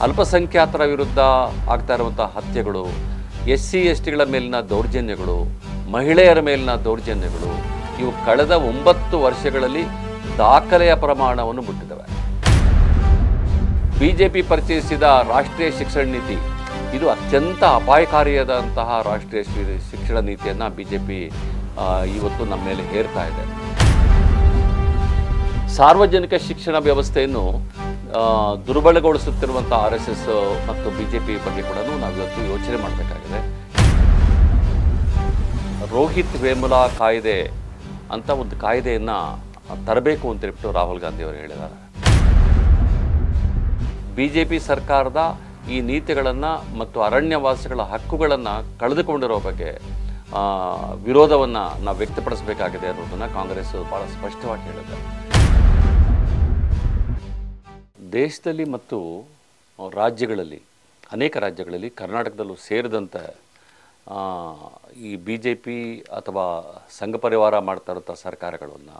ಅಲ್ಪಸಂಖ್ಯಾತರ ವಿರುದ್ಧ ಆಗ್ತಾ ಇರುವಂಥ ಹತ್ಯೆಗಳು ಎಸ್ ಸಿ ಎಸ್ ಟಿಗಳ ಮೇಲಿನ ದೌರ್ಜನ್ಯಗಳು ಮಹಿಳೆಯರ ಮೇಲಿನ ದೌರ್ಜನ್ಯಗಳು ಇವು ಕಳೆದ ಒಂಬತ್ತು ವರ್ಷಗಳಲ್ಲಿ ದಾಖಲೆಯ ಪ್ರಮಾಣವನ್ನು ಮುಟ್ಟಿದ್ದಾವೆ ಬಿಜೆಪಿ ಪರಿಚಯಿಸಿದ ರಾಷ್ಟ್ರೀಯ ಶಿಕ್ಷಣ ನೀತಿ ಇದು ಅತ್ಯಂತ ಅಪಾಯಕಾರಿಯಾದಂತಹ ರಾಷ್ಟ್ರೀಯ ಶಿ- ಶಿಕ್ಷಣ ನೀತಿಯನ್ನು ಬಿಜೆಪಿ ಇವತ್ತು ನಮ್ಮ ಮೇಲೆ ಹೇರ್ತಾ ಇದೆ ಸಾರ್ವಜನಿಕ ಶಿಕ್ಷಣ ವ್ಯವಸ್ಥೆಯನ್ನು ಆ, ದುರ್ಬಲಗೊಳಿಸುತ್ತಿರುವಂಥ ಆರ್ ಎಸ್ ಎಸ್ ಮತ್ತು ಬಿ ಜೆ ಪಿ ಬಗ್ಗೆ ಕೂಡ ನಾವಿವತ್ತು ಯೋಚನೆ ಮಾಡಬೇಕಾಗಿದೆ ರೋಹಿತ್ ವೇಮುಲಾ ಕಾಯ್ದೆ ಅಂತ ಒಂದು ಕಾಯ್ದೆಯನ್ನು ತರಬೇಕು ಅಂತ ಹೇಳ್ಬಿಟ್ಟು ರಾಹುಲ್ ಗಾಂಧಿ ಅವರು ಹೇಳಿದ್ದಾರೆ ಬಿ ಜೆ ಪಿ ಸರ್ಕಾರದ ಈ ನೀತಿಗಳನ್ನು ಮತ್ತು ಅರಣ್ಯವಾಸಿಗಳ ಹಕ್ಕುಗಳನ್ನು ಕಳೆದುಕೊಂಡಿರೋ ಬಗ್ಗೆ ವಿರೋಧವನ್ನು ನಾವು ವ್ಯಕ್ತಪಡಿಸಬೇಕಾಗಿದೆ ಅನ್ನೋದನ್ನು ಕಾಂಗ್ರೆಸ್ ಭಾಳ ಸ್ಪಷ್ಟವಾಗಿ ಹೇಳಿದೆ ದೇಶದಲ್ಲಿ ಮತ್ತು ರಾಜ್ಯಗಳಲ್ಲಿ ಅನೇಕ ರಾಜ್ಯಗಳಲ್ಲಿ ಕರ್ನಾಟಕದಲ್ಲೂ ಸೇರಿದಂತೆ ಆ, ಈ ಬಿ ಜೆ ಪಿ ಅಥವಾ ಸಂಘ ಪರಿವಾರ ಮಾಡ್ತಾ ಇರೋಂಥ ಸರ್ಕಾರಗಳನ್ನು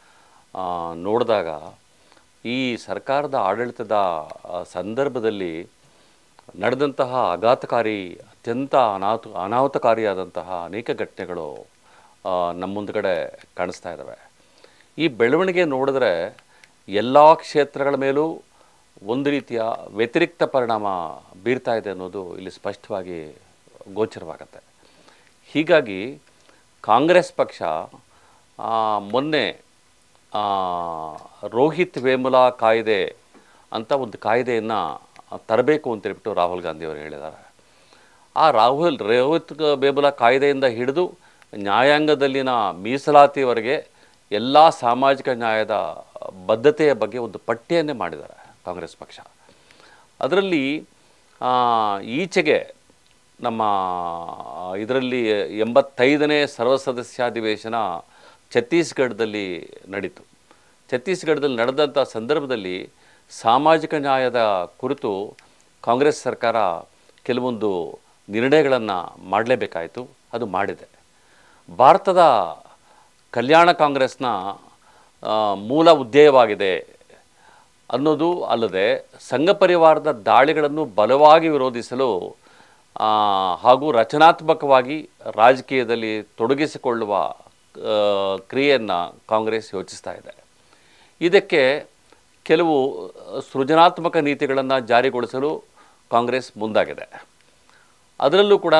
ನೋಡಿದಾಗ ಈ ಸರ್ಕಾರದ ಆಡಳಿತದ ಆ, ಸಂದರ್ಭದಲ್ಲಿ ನಡೆದಂತಹ ಆಘಾತಕಾರಿ ಅತ್ಯಂತ ಅನಾಹುತ ಅನಾಹುತಕಾರಿಯಾದಂತಹ ಅನೇಕ ಘಟನೆಗಳು ಆ, ನಮ್ಮ ಮುಂದ್ಗಡೆ ಕಾಣಿಸ್ತಾ ಇದ್ದಾವೆ ಈ ಬೆಳವಣಿಗೆ ನೋಡಿದ್ರೆ ಎಲ್ಲ ಕ್ಷೇತ್ರಗಳ ಮೇಲೂ ಒಂದು ರೀತಿಯ ವ್ಯತಿರಿಕ್ತ ಪರಿಣಾಮ ಬೀರ್ತಾ ಇದೆ ಅನ್ನೋದು ಇಲ್ಲಿ ಸ್ಪಷ್ಟವಾಗಿ ಗೋಚರವಾಗತ್ತೆ ಹೀಗಾಗಿ ಕಾಂಗ್ರೆಸ್ ಪಕ್ಷ ಆ, ಮೊನ್ನೆ ಆ, ರೋಹಿತ್ ವೇಮುಲಾ ಕಾಯ್ದೆ ಅಂತ ಒಂದು ಕಾಯ್ದೆಯನ್ನು ತರಬೇಕು ಅಂತ ಹೇಳ್ಬಿಟ್ಟು ರಾಹುಲ್ ಗಾಂಧಿ ಅವರು ಹೇಳಿದ್ದಾರೆ ಆ ರಾಹುಲ್ ರೋಹಿತ್ ಬೇಬುಲ ಕಾಯ್ದೆಯಿಂದ ಹಿಡಿದು ನ್ಯಾಯಾಂಗದಲ್ಲಿನ ಮೀಸಲಾತಿವರೆಗೆ ಎಲ್ಲ ಸಾಮಾಜಿಕ ನ್ಯಾಯದ ಬದ್ಧತೆಯ ಬಗ್ಗೆ ಒಂದು ಪಟ್ಟಿಯನ್ನೇ ಮಾಡಿದ್ದಾರೆ ಕಾಂಗ್ರೆಸ್ ಪಕ್ಷ ಅದರಲ್ಲಿ ಆ, ಈಚೆಗೆ ನಮ್ಮ ಇದರಲ್ಲಿ ಎಂಬತ್ತೈದನೇ ಸರ್ವಸದಸ್ಯಾಧಿವೇಶನ ಛತ್ತೀಸ್ಗಢದಲ್ಲಿ ನಡೀತು ಛತ್ತೀಸ್ಗಢದಲ್ಲಿ ನಡೆದಂಥ ಸಂದರ್ಭದಲ್ಲಿ ಸಾಮಾಜಿಕ ನ್ಯಾಯದ ಕುರಿತು ಕಾಂಗ್ರೆಸ್ ಸರ್ಕಾರ ಕೆಲವೊಂದು ನಿರ್ಣಯಗಳನ್ನು ಮಾಡಲೇಬೇಕಾಯಿತು ಅದು ಮಾಡಿದೆ ಭಾರತದ ಕಲ್ಯಾಣ ಕಾಂಗ್ರೆಸ್ನ ಆ, ಮೂಲ ಉದ್ದೇಯವಾಗಿದೆ ಅನ್ನೋದು ಅಲ್ಲದೆ ಸಂಘ ಪರಿವಾರದ ದಾಳಿಗಳನ್ನು ಬಲವಾಗಿ ವಿರೋಧಿಸಲು ಆ, ಹಾಗೂ ರಚನಾತ್ಮಕವಾಗಿ ರಾಜಕೀಯದಲ್ಲಿ ತೊಡಗಿಸಿಕೊಳ್ಳುವ ಆ, ಕ್ರಿಯೆಯನ್ನು ಕಾಂಗ್ರೆಸ್ ಯೋಚಿಸ್ತಾ ಇದೆ ಇದಕ್ಕೆ ಕೆಲವು ಸೃಜನಾತ್ಮಕ ನೀತಿಗಳನ್ನು ಜಾರಿಗೊಳಿಸಲು ಕಾಂಗ್ರೆಸ್ ಮುಂದಾಗಿದೆ ಅದರಲ್ಲೂ ಕೂಡ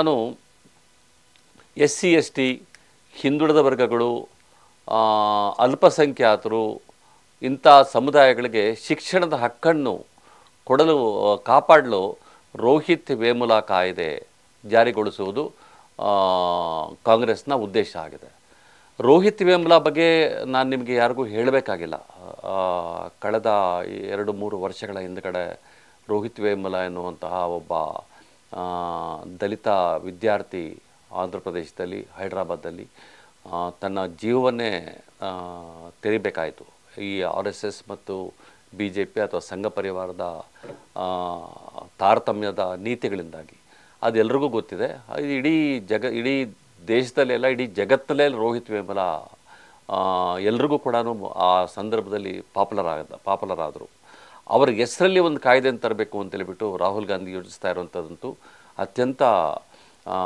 ಎಸ್ ಸಿ ಎಸ್ ಟಿ ಹಿಂದುಳಿದ ವರ್ಗಗಳು ಆ, ಅಲ್ಪಸಂಖ್ಯಾತರು ಇಂಥ ಸಮುದಾಯಗಳಿಗೆ ಶಿಕ್ಷಣದ ಹಕ್ಕನ್ನು ಕೊಡಲು ಆ, ಕಾಪಾಡಲು ರೋಹಿತ್ ವೇಮುಲಾ ಕಾಯ್ದೆ ಜಾರಿಗೊಳಿಸುವುದು ಆ, ಕಾಂಗ್ರೆಸ್ನ ಉದ್ದೇಶ ಆಗಿದೆ ರೋಹಿತ್ ವೇಮುಲಾ ಬಗ್ಗೆ ನಾನು ನಿಮಗೆ ಯಾರಿಗೂ ಹೇಳಬೇಕಾಗಿಲ್ಲ ಆ, ಕಳೆದ ಎರಡು ಮೂರು ವರ್ಷಗಳ ಹಿಂದುಗಡೆ ರೋಹಿತ್ ವೇಮುಲಾ ಎನ್ನುವಂತಹ ಒಬ್ಬ ಆ, ದಲಿತ ವಿದ್ಯಾರ್ಥಿ ಆಂಧ್ರ ಪ್ರದೇಶದಲ್ಲಿ ಹೈದರಾಬಾದಲ್ಲಿ ಆ, ತನ್ನ ಜೀವವನ್ನೇ ಆ, ತೆರಿಬೇಕಾಯಿತು ಈ ಆರ್ ಎಸ್ ಎಸ್ ಮತ್ತು ಬಿ ಜೆ ಪಿ ಅಥವಾ ಸಂಘ ಪರಿವಾರದ ಆ, ತಾರತಮ್ಯದ ನೀತಿಗಳಿಂದಾಗಿ ಅದೆಲ್ರಿಗೂ ಗೊತ್ತಿದೆ ಅದು ಇಡೀ ಜಗ ಇಡೀ ದೇಶದಲ್ಲೆಲ್ಲ ಇಡೀ ಜಗತ್ತಲ್ಲೇ ರೋಹಿತ್ ವೇಮುಲಾ ಆ, ಎಲ್ರಿಗೂ ಕೂಡ ಆ ಸಂದರ್ಭದಲ್ಲಿ ಪಾಪ್ಯುಲರ್ ಆದ ಪಾಪ್ಯುಲರ್ ಆದರು ಅವರ ಹೆಸರಲ್ಲಿ ಒಂದು ಕಾಯ್ದೆಯನ್ನು ತರಬೇಕು ಅಂತ ಹೇಳ್ಬಿಟ್ಟು ರಾಹುಲ್ ಗಾಂಧಿ ಯೋಚಿಸ್ತಾ ಇರುವಂಥದ್ದಂತೂ ಅತ್ಯಂತ ಆ,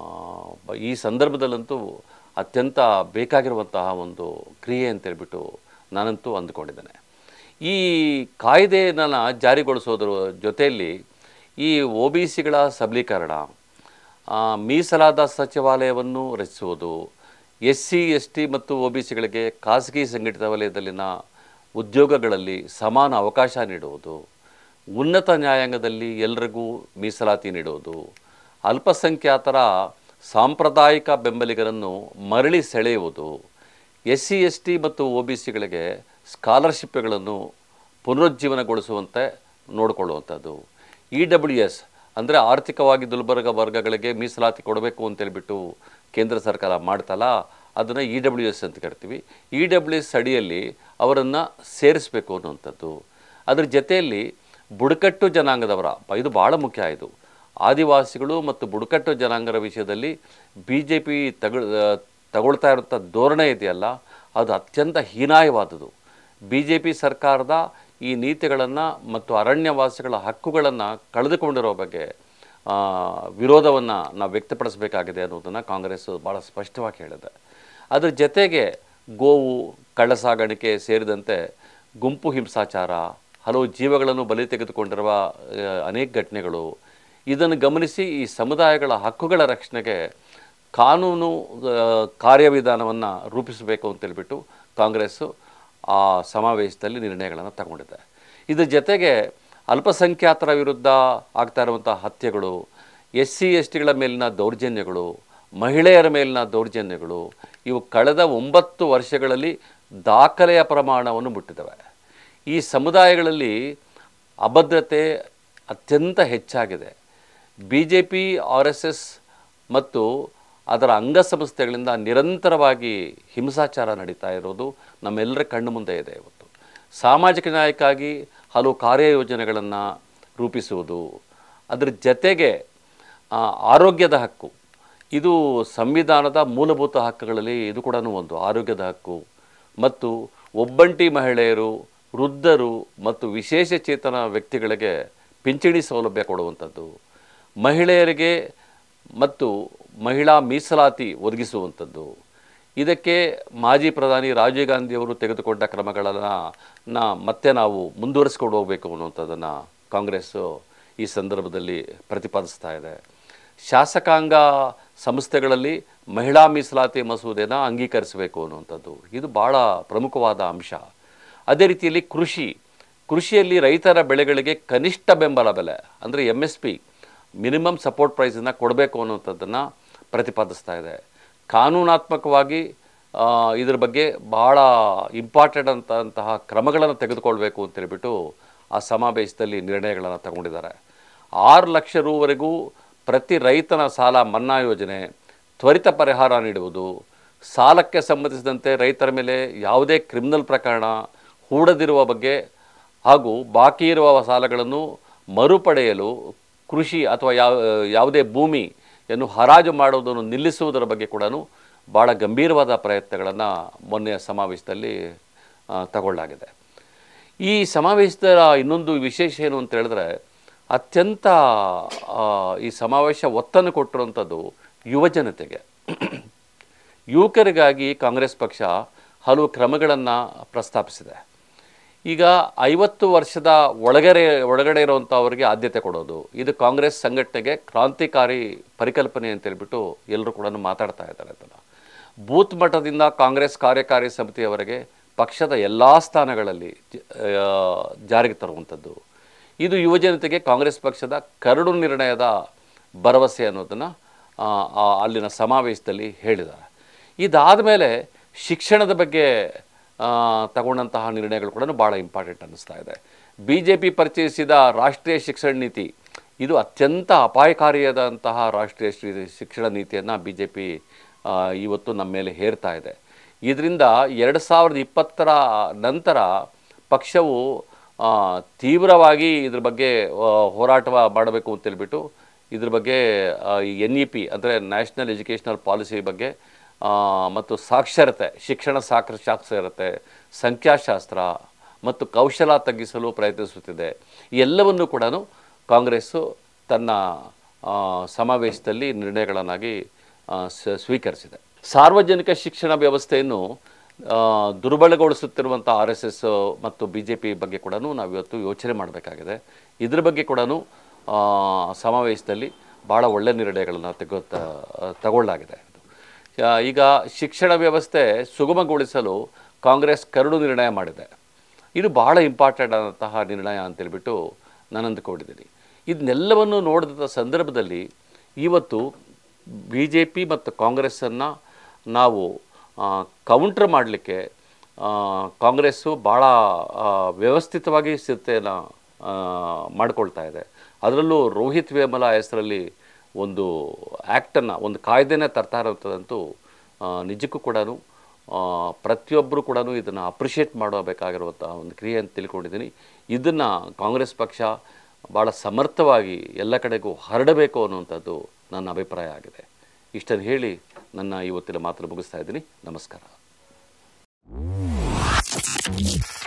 ಈ ಸಂದರ್ಭದಲ್ಲಂತೂ ಅತ್ಯಂತ ಬೇಕಾಗಿರುವಂತಹ ಒಂದು ಕ್ರಿಯೆ ಅಂತೇಳ್ಬಿಟ್ಟು ನಾನಂತೂ ಅಂದ್ಕೊಂಡಿದ್ದೇನೆ ಈ ಕಾಯ್ದೆಯನ್ನು ಜಾರಿಗೊಳಿಸೋದ್ರ ಜೊತೆಯಲ್ಲಿ ಈ ಒ ಬಿ ಸಿಗಳ ಸಬಲೀಕರಣ ಆ, ಮೀಸಲಾದ ಸಚಿವಾಲಯವನ್ನು ರಚಿಸುವುದು ಎಸ್ ಸಿ ಎಸ್ ಟಿ ಮತ್ತು ಒ ಬಿ ಸಿಗಳಿಗೆ ಖಾಸಗಿ ಸಂಘಟಿತ ವಲಯದಲ್ಲಿನ ಉದ್ಯೋಗಗಳಲ್ಲಿ ಸಮಾನ ಅವಕಾಶ ನೀಡುವುದು ಉನ್ನತ ನ್ಯಾಯಾಂಗದಲ್ಲಿ ಎಲ್ಲರಿಗೂ ಮೀಸಲಾತಿ ನೀಡುವುದು ಅಲ್ಪಸಂಖ್ಯಾತರ ಸಾಂಪ್ರದಾಯಿಕ ಬೆಂಬಲಿಗರನ್ನು ಮರಳಿ ಸೆಳೆಯುವುದು ಎಸ್ ಸಿ ಎಸ್ ಟಿ ಮತ್ತು ಒ ಬಿ ಸಿಗಳಿಗೆ ಸ್ಕಾಲರ್ಶಿಪ್ಗಳನ್ನು ಪುನರುಜ್ಜೀವನಗೊಳಿಸುವಂತೆ ನೋಡಿಕೊಳ್ಳುವಂಥದ್ದು ಇ ಡಬ್ಲ್ಯೂ ಎಸ್ ಅಂದರೆ ಆರ್ಥಿಕವಾಗಿ ದುರ್ಬಲ ವರ್ಗಗಳಿಗೆ ಮೀಸಲಾತಿ ಕೊಡಬೇಕು ಅಂತೇಳ್ಬಿಟ್ಟು ಕೇಂದ್ರ ಸರ್ಕಾರ ಮಾಡ್ತಲ್ಲ ಅದನ್ನು ಇ ಡಬ್ಲ್ಯೂ ಎಸ್ ಅಂತ ಕರಿತೀವಿ ಇ ಡಬ್ಲ್ಯೂ ಎಸ್ ಅಡಿಯಲ್ಲಿ ಅವರನ್ನು ಸೇರಿಸಬೇಕು ಅನ್ನುವಂಥದ್ದು ಅದ್ರ ಜೊತೆಯಲ್ಲಿ ಬುಡಕಟ್ಟು ಜನಾಂಗದವರ ಇದು ಭಾಳ ಮುಖ್ಯ ಇದು ಆದಿವಾಸಿಗಳು ಮತ್ತು ಬುಡಕಟ್ಟು ಜನಾಂಗರ ವಿಷಯದಲ್ಲಿ ಬಿ ಜೆ ಪಿ ತಗೊಳ್ ತಗೊಳ್ತಾ ಇರೋಂಥ ಧೋರಣೆ ಇದೆಯಲ್ಲ ಅದು ಅತ್ಯಂತ ಹೀನಾಯವಾದುದು ಬಿ ಜೆ ಪಿ ಸರ್ಕಾರದ ಈ ನೀತಿಗಳನ್ನು ಮತ್ತು ಅರಣ್ಯವಾಸಿಗಳ ಹಕ್ಕುಗಳನ್ನು ಕಳೆದುಕೊಂಡಿರೋ ಬಗ್ಗೆ ವಿರೋಧವನ್ನು ನಾವು ವ್ಯಕ್ತಪಡಿಸಬೇಕಾಗಿದೆ ಅನ್ನೋದನ್ನು ಕಾಂಗ್ರೆಸ್ ಭಾಳ ಸ್ಪಷ್ಟವಾಗಿ ಹೇಳಿದೆ ಅದ್ರ ಜೊತೆಗೆ ಗೋವು ಕಳ್ಳ ಸಾಗಾಣಿಕೆ ಸೇರಿದಂತೆ ಗುಂಪು ಹಿಂಸಾಚಾರ ಹಲವು ಜೀವಗಳನ್ನು ಬಲಿ ತೆಗೆದುಕೊಂಡಿರುವ ಆ, ಅನೇಕ ಘಟನೆಗಳು ಇದನ್ನು ಗಮನಿಸಿ ಈ ಸಮುದಾಯಗಳ ಹಕ್ಕುಗಳ ರಕ್ಷಣೆಗೆ ಕಾನೂನು ಆ, ಕಾರ್ಯವಿಧಾನವನ್ನು ರೂಪಿಸಬೇಕು ಅಂತೇಳ್ಬಿಟ್ಟು ಕಾಂಗ್ರೆಸ್ಸು ಆ ಸಮಾವೇಶದಲ್ಲಿ ನಿರ್ಣಯಗಳನ್ನು ತಗೊಂಡಿದೆ ಇದ್ರ ಜೊತೆಗೆ ಅಲ್ಪಸಂಖ್ಯಾತರ ವಿರುದ್ಧ ಆಗ್ತಾ ಇರುವಂಥ ಹತ್ಯೆಗಳು ಎಸ್ ಸಿ ಎಸ್ ಟಿಗಳ ಮೇಲಿನ ದೌರ್ಜನ್ಯಗಳು ಮಹಿಳೆಯರ ಮೇಲಿನ ದೌರ್ಜನ್ಯಗಳು ಇವು ಕಳೆದ ಒಂಬತ್ತು ವರ್ಷಗಳಲ್ಲಿ ದಾಖಲೆಯ ಪ್ರಮಾಣವನ್ನು ಮುಟ್ಟಿದ್ದಾವೆ ಈ ಸಮುದಾಯಗಳಲ್ಲಿ ಅಭದ್ರತೆ ಅತ್ಯಂತ ಹೆಚ್ಚಾಗಿದೆ B J P R S S ಮತ್ತು ಅದರ ಅಂಗಸಂಸ್ಥೆಗಳಿಂದ ನಿರಂತರವಾಗಿ ಹಿಂಸಾಚಾರ ನಡೀತಾ ಇರೋದು ನಮ್ಮೆಲ್ಲರ ಕಣ್ಣು ಮುಂದೆ ಇದೆ ಇವತ್ತು ಸಾಮಾಜಿಕ ನ್ಯಾಯಕ್ಕಾಗಿ ಹಲವು ಕಾರ್ಯಯೋಜನೆಗಳನ್ನು ರೂಪಿಸುವುದು ಅದರ ಜೊತೆಗೆ ಆ, ಆರೋಗ್ಯದ ಹಕ್ಕು ಇದು ಸಂವಿಧಾನದ ಮೂಲಭೂತ ಹಕ್ಕುಗಳಲ್ಲಿ ಇದು ಕೂಡ ಒಂದು ಆರೋಗ್ಯದ ಹಕ್ಕು ಮತ್ತು ಒಬ್ಬಂಟಿ ಮಹಿಳೆಯರು ವೃದ್ಧರು ಮತ್ತು ವಿಶೇಷ ಚೇತನ ವ್ಯಕ್ತಿಗಳಿಗೆ ಪಿಂಚಣಿ ಸೌಲಭ್ಯ ಕೊಡುವಂಥದ್ದು ಮಹಿಳೆಯರಿಗೆ ಮತ್ತು ಮಹಿಳಾ ಮೀಸಲಾತಿ ಒದಗಿಸುವಂಥದ್ದು ಇದಕ್ಕೆ ಮಾಜಿ ಪ್ರಧಾನಿ ರಾಜೀವ್ ಗಾಂಧಿಯವರು ತೆಗೆದುಕೊಂಡ ಕ್ರಮಗಳನ್ನು ನ ಮತ್ತೆ ನಾವು ಮುಂದುವರಿಸ್ಕೊಂಡು ಹೋಗಬೇಕು ಅನ್ನುವಂಥದ್ದನ್ನು ಕಾಂಗ್ರೆಸ್ಸು ಈ ಸಂದರ್ಭದಲ್ಲಿ ಪ್ರತಿಪಾದಿಸ್ತಾ ಇದೆ ಶಾಸಕಾಂಗ ಸಂಸ್ಥೆಗಳಲ್ಲಿ ಮಹಿಳಾ ಮೀಸಲಾತಿ ಮಸೂದೆನ ಅಂಗೀಕರಿಸಬೇಕು ಅನ್ನುವಂಥದ್ದು ಇದು ಭಾಳ ಪ್ರಮುಖವಾದ ಅಂಶ ಅದೇ ರೀತಿಯಲ್ಲಿ ಕೃಷಿ ಕೃಷಿಯಲ್ಲಿ ರೈತರ ಬೆಳೆಗಳಿಗೆ ಕನಿಷ್ಠ ಬೆಂಬಲ ಬೆಲೆ ಅಂದರೆ M S P minimum support ಪ್ರೈಸನ್ನು ಕೊಡಬೇಕು ಅನ್ನುವಂಥದ್ದನ್ನು ಪ್ರತಿಪಾದಿಸ್ತಾ ಇದೆ ಕಾನೂನಾತ್ಮಕವಾಗಿ ಆ, ಇದ್ರ ಬಗ್ಗೆ ಭಾಳ ಇಂಪಾರ್ಟೆಂಟ್ ಅಂತಂತಹ ಕ್ರಮಗಳನ್ನು ತೆಗೆದುಕೊಳ್ಬೇಕು ಅಂತೇಳ್ಬಿಟ್ಟು ಆ ಸಮಾವೇಶದಲ್ಲಿ ನಿರ್ಣಯಗಳನ್ನು ತಗೊಂಡಿದ್ದಾರೆ ಆರು ಲಕ್ಷ ರೂವರೆಗೂ ಪ್ರತಿ ರೈತನ ಸಾಲ ಮನ್ನಾ ಯೋಜನೆ ತ್ವರಿತ ಪರಿಹಾರ ನೀಡುವುದು ಸಾಲಕ್ಕೆ ಸಂಬಂಧಿಸಿದಂತೆ ರೈತರ ಮೇಲೆ ಯಾವುದೇ ಕ್ರಿಮಿನಲ್ ಪ್ರಕರಣ ಹೂಡದಿರುವ ಬಗ್ಗೆ ಹಾಗೂ ಬಾಕಿ ಇರುವ ಸಾಲಗಳನ್ನು ಮರುಪಡೆಯಲು ಕೃಷಿ ಅಥವಾ ಯಾವ ಯಾವುದೇ ಭೂಮಿಯನ್ನು ಹರಾಜು ಮಾಡುವುದನ್ನು ನಿಲ್ಲಿಸುವುದರ ಬಗ್ಗೆ ಕೂಡ ಭಾಳ ಗಂಭೀರವಾದ ಪ್ರಯತ್ನಗಳನ್ನು ಮೊನ್ನೆಯ ಸಮಾವೇಶದಲ್ಲಿ ಆ, ತಗೊಳ್ಳಾಗಿದೆ ಈ ಸಮಾವೇಶದ ಇನ್ನೊಂದು ವಿಶೇಷ ಏನು ಅಂತ ಹೇಳಿದ್ರೆ ಅತ್ಯಂತ ಆ, ಈ ಸಮಾವೇಶ ಒತ್ತನ್ನು ಕೊಟ್ಟಿರುವಂಥದ್ದು ಯುವ ಜನತೆಗೆ ಯುವಕರಿಗಾಗಿ ಕಾಂಗ್ರೆಸ್ ಪಕ್ಷ ಹಲವು ಕ್ರಮಗಳನ್ನು ಪ್ರಸ್ತಾಪಿಸಿದೆ ಈಗ ಐವತ್ತು ವರ್ಷದ ಒಳಗಡೆ ಒಳಗಡೆ ಇರುವಂಥವ್ರಿಗೆ ಆದ್ಯತೆ ಕೊಡೋದು ಇದು ಕಾಂಗ್ರೆಸ್ ಸಂಘಟನೆಗೆ ಕ್ರಾಂತಿಕಾರಿ ಪರಿಕಲ್ಪನೆ ಅಂತ ಹೇಳ್ಬಿಟ್ಟು ಎಲ್ಲರೂ ಕೂಡ ಮಾತಾಡ್ತಾ ಇದ್ದಾರೆ ಅದನ್ನು ಬೂತ್ ಮಟ್ಟದಿಂದ ಕಾಂಗ್ರೆಸ್ ಕಾರ್ಯಕಾರಿ ಸಮಿತಿಯವರೆಗೆ ಪಕ್ಷದ ಎಲ್ಲ ಸ್ಥಾನಗಳಲ್ಲಿ ಜ- ಆ, ಜಾರಿಗೆ ತರುವಂಥದ್ದು ಇದು ಯುವಜನತೆಗೆ ಕಾಂಗ್ರೆಸ್ ಪಕ್ಷದ ಕರಡು ನಿರ್ಣಯದ ಭರವಸೆ ಅನ್ನೋದನ್ನು ಆ, ಆ ಅಲ್ಲಿನ ಸಮಾವೇಶದಲ್ಲಿ ಹೇಳಿದ್ದಾರೆ ಇದಾದ ಮೇಲೆ ಶಿಕ್ಷಣದ ಬಗ್ಗೆ ಆ, ತಗೊಂಡಂತಹ ನಿರ್ಣಯಗಳು ಕೂಡ ಭಾಳ ಇಂಪಾರ್ಟೆಂಟ್ ಅನ್ನಿಸ್ತಾ ಇದೆ ಬಿ ಜೆ ಪಿ ಪರಿಚಯಿಸಿದ ರಾಷ್ಟ್ರೀಯ ಶಿಕ್ಷಣ ನೀತಿ ಇದು ಅತ್ಯಂತ ಅಪಾಯಕಾರಿಯಾದಂತಹ ರಾಷ್ಟ್ರೀಯ ಶ್ರೀ- ಶಿಕ್ಷಣ ನೀತಿಯನ್ನು ಬಿ ಜೆ ಪಿ ಇವತ್ತು ನಮ್ಮ ಮೇಲೆ ಹೇರ್ತಾ ಇದೆ ಇದರಿಂದ ಎರಡು ಸಾವಿರದ ಇಪ್ಪತ್ತರ ನಂತರ ಪಕ್ಷವು ಆ, ತೀವ್ರವಾಗಿ ಇದ್ರ ಬಗ್ಗೆ ಆ, ಹೋರಾಟ ಮಾಡಬೇಕು ಅಂತೇಳ್ಬಿಟ್ಟು ಇದ್ರ ಬಗ್ಗೆ ಎನ್ ಇ ಪಿ ಅಂದರೆ ನ್ಯಾಷನಲ್ ಎಜುಕೇಷನಲ್ ಪಾಲಿಸಿ ಬಗ್ಗೆ ಆ, ಮತ್ತು ಸಾಕ್ಷರತೆ ಶಿಕ್ಷಣ ಸಾಕ್ಷರ ಸಾಕ್ಷರತೆ ಸಂಖ್ಯಾಶಾಸ್ತ್ರ ಮತ್ತು ಕೌಶಲ ತಗ್ಗಿಸಲು ಪ್ರಯತ್ನಿಸುತ್ತಿದೆ ಈ ಎಲ್ಲವನ್ನು ಕೂಡ ಕಾಂಗ್ರೆಸ್ಸು ತನ್ನ ಆ, ಸಮಾವೇಶದಲ್ಲಿ ನಿರ್ಣಯಗಳನ್ನಾಗಿ ಆ, ಸ- ಸ್ವೀಕರಿಸಿದೆ ಸಾರ್ವಜನಿಕ ಶಿಕ್ಷಣ ವ್ಯವಸ್ಥೆಯನ್ನು ಆ, ದುರ್ಬಲಗೊಳಿಸುತ್ತಿರುವಂಥ ಆರ್ ಎಸ್ ಎಸ್ ಮತ್ತು ಬಿ ಜೆ ಪಿ ಬಗ್ಗೆ ಕೂಡ ನಾವು ಇವತ್ತು ಯೋಚನೆ ಮಾಡಬೇಕಾಗಿದೆ ಇದ್ರ ಬಗ್ಗೆ ಕೂಡ ಸಮಾವೇಶದಲ್ಲಿ ಭಾಳ ಒಳ್ಳೆ ನಿರ್ಣಯಗಳನ್ನು ತೆಗೋ ತ- ತಗೊಳ್ಳಾಗಿದೆ ಆ, ಈಗ ಶಿಕ್ಷಣ ವ್ಯವಸ್ಥೆ ಸುಗಮಗೊಳಿಸಲು ಕಾಂಗ್ರೆಸ್ ಕರಡು ನಿರ್ಣಯ ಮಾಡಿದೆ ಇದು ಬಹಳ ಇಂಪಾರ್ಟೆಂಟ್ ಆದಂತಹ ನಿರ್ಣಯ ಅಂತೇಳ್ಬಿಟ್ಟು ನಾನು ಅಂದುಕೊಂಡಿದ್ದೀನಿ ಇದನ್ನೆಲ್ಲವನ್ನು ನೋಡಿದ ಸಂದರ್ಭದಲ್ಲಿ ಇವತ್ತು ಬಿ ಜೆ ಪಿ ಮತ್ತು ಕಾಂಗ್ರೆಸ್ಸನ್ನು ನಾವು ಕೌಂಟ್ರ್ ಮಾಡಲಿಕ್ಕೆ ಕಾಂಗ್ರೆಸ್ಸು ಭಾಳ ಆ, ವ್ಯವಸ್ಥಿತವಾಗಿ ಸಿದ್ಧತೆಯನ್ನು ಮಾಡಿಕೊಳ್ತಾ ಇದೆ ಅದರಲ್ಲೂ ರೋಹಿತ್ ವೇಮಲ ಹೆಸರಲ್ಲಿ ಒಂದು ಆ್ಯಕ್ಟನ್ನು ಒಂದು ಕಾಯ್ದೆನೇ ತರ್ತಾ ಇರೋಂಥದ್ದಂತೂ ಆ, ನಿಜಕ್ಕೂ ಕೂಡ ಪ್ರತಿಯೊಬ್ಬರು ಕೂಡ ಇದನ್ನು ಅಪ್ರಿಷಿಯೇಟ್ ಮಾಡಬೇಕಾಗಿರುವಂಥ ಒಂದು ಕ್ರಿಯೆ ಅಂತ ತಿಳ್ಕೊಂಡಿದ್ದೀನಿ ಇದನ್ನು ಕಾಂಗ್ರೆಸ್ ಪಕ್ಷ ಭಾಳ ಸಮರ್ಥವಾಗಿ ಎಲ್ಲ ಕಡೆಗೂ ಹರಡಬೇಕು ಅನ್ನುವಂಥದ್ದು ನನ್ನ ಅಭಿಪ್ರಾಯ ಆಗಿದೆ ಇಷ್ಟನ್ನು ಹೇಳಿ ನನ್ನ ಇವತ್ತಿನ ಮಾತನ್ನು ಮುಗಿಸ್ತಾ ಇದ್ದೀನಿ ನಮಸ್ಕಾರ